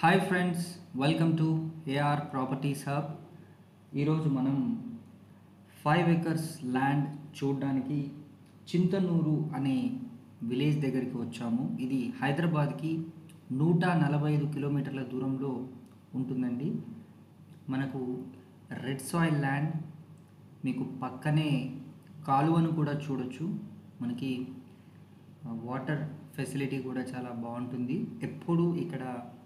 hi friends welcome to AR properties hub ఈరోజు మనం five acres land చూడడానికి చింతనూరు అనే విలేజ్ దగ్గరికి వచ్చాము ఇది హైదరాబాద్కి నూట నలభై ఐదు కిలోమీటర్ల దూరంలో ఉంటుందండి మనకు రెడ్ సాయిల్ ల్యాండ్ మీకు పక్కనే కాలువను కూడా చూడొచ్చు మనకి వాటర్ ఫెసిలిటీ కూడా చాలా బాగుంటుంది ఎప్పుడు ఇక్కడ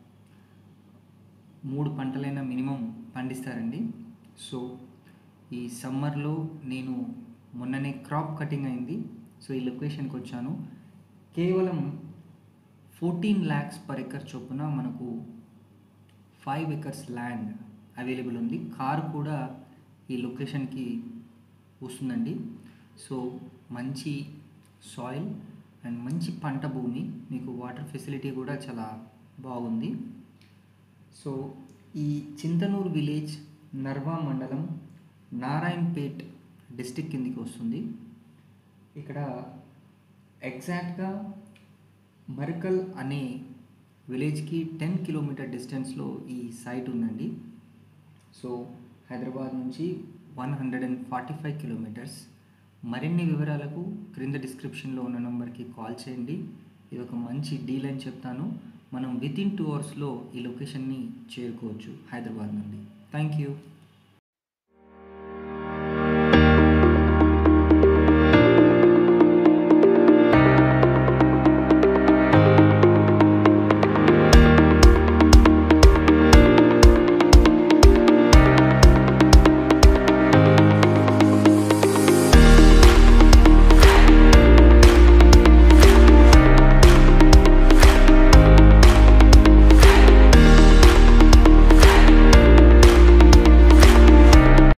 మూడు పంటలైనా మినిమం పండిస్తారండి సో ఈ సమ్మర్లో నేను మొన్ననే క్రాప్ కటింగ్ అయింది సో ఈ లొకేషన్కి వచ్చాను కేవలం ఫోర్టీన్ ల్యాక్స్ పర్ ఎకర్ చొప్పున మనకు ఫైవ్ ఎకర్స్ ల్యాండ్ అవైలబుల్ ఉంది కార్ కూడా ఈ లొకేషన్కి వస్తుందండి సో మంచి సాయిల్ అండ్ మంచి పంట భూమి మీకు వాటర్ ఫెసిలిటీ కూడా చాలా బాగుంది సో ఈ చింతనూరు విలేజ్ నర్వా మండలం నారాయణపేట్ డిస్టిక్ కిందికి వస్తుంది ఇక్కడ ఎగ్జాక్ట్గా మరకల్ అనే విలేజ్కి టెన్ కిలోమీటర్ డిస్టెన్స్లో ఈ సైట్ ఉందండి సో హైదరాబాద్ నుంచి one hundred and forty five kilometres మరిన్ని వివరాలకు క్రింద డిస్క్రిప్షన్లో ఉన్న నెంబర్కి కాల్ చేయండి ఇది ఒక మంచి డీల్ అని చెప్తాను మనం విత్ ఇన్ టూ అవర్స్లో ఈ లొకేషన్ని చేరుకోవచ్చు హైదరాబాద్ నుండి థ్యాంక్ యూ